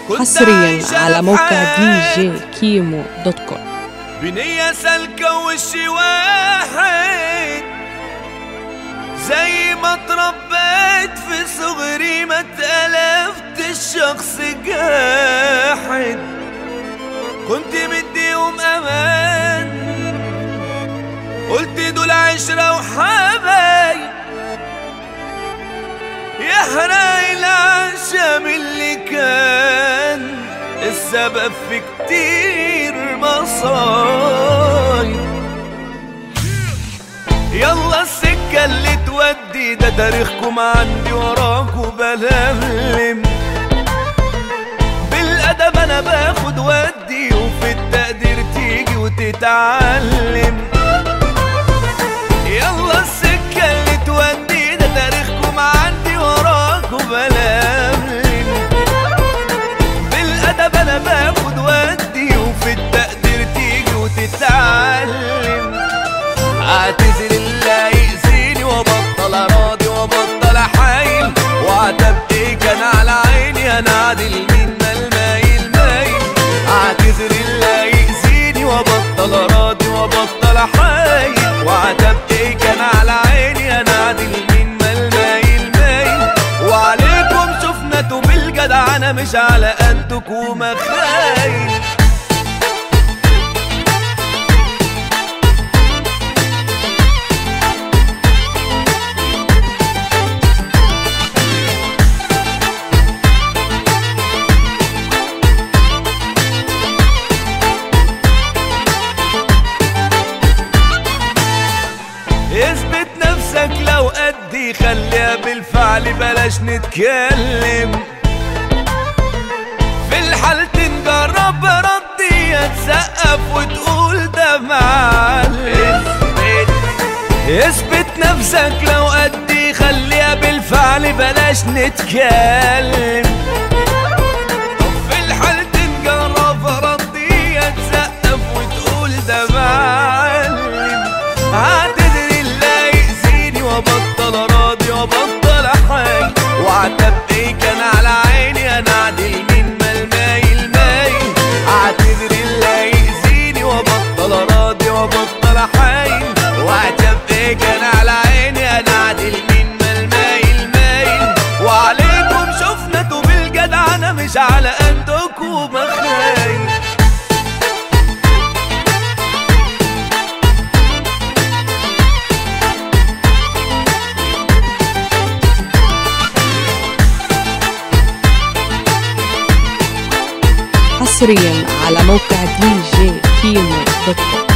كنت حصريا عايشة على موقع دي بحياتي جي كيمو دوت كوم بنية سالكة وشي واحد زي ما اتربيت في صغري ما اتألفت الشخص جاحد كنت مديهم امان قلت دول عشرة وحبايب يحرق العشم اللي كان السبب في كتير مصايب يلا السكة اللي تودي ده تاريخكم عندي وراكوا بلملم بالأدب أنا باخد ودي وفي التقدير تيجي وتتعلم يلا السكة اللي تودي ده تاريخكم عندي وراكوا بلملم بالأدب أنا باخد ودي وفي التقدير تيجي وتتعلم اعتذر اللي يأذيني وبطل اراضي وبطل احايل وعتب ايه كان على عيني انا عادل مين مال مايل مايل اعتذر اللي يأذيني وبطل اراضي وبطل احايل وعتب ايه كان على عيني انا عادل مين مال مايل مايل وعليكم شفنته بالجدع انا مش على قدكم مخايل اثبت نفسك لو قدي خليها بالفعل بلاش نتكلم في الحالتين جرب ردي تسقف وتقول ده معلم اثبت نفسك لو قدي خليها بالفعل بلاش نتكلم في الحالتين جرب ردي تسقف وتقول ده معلم هتدري اللي يأذيني وبطل راضي وبطل حاجة وعتب ايه كان على عيني انا عدل من مال مايل مايل هتدري اللي يأذيني وبطل راضي وبطل حاجة وعتب ايه كان على عيني انا عدل من مال مايل مايل وعليكم شفنته بالجدع انا مش على قدكم مخايل حصريا على موقع دي جي كيمو دوت كوم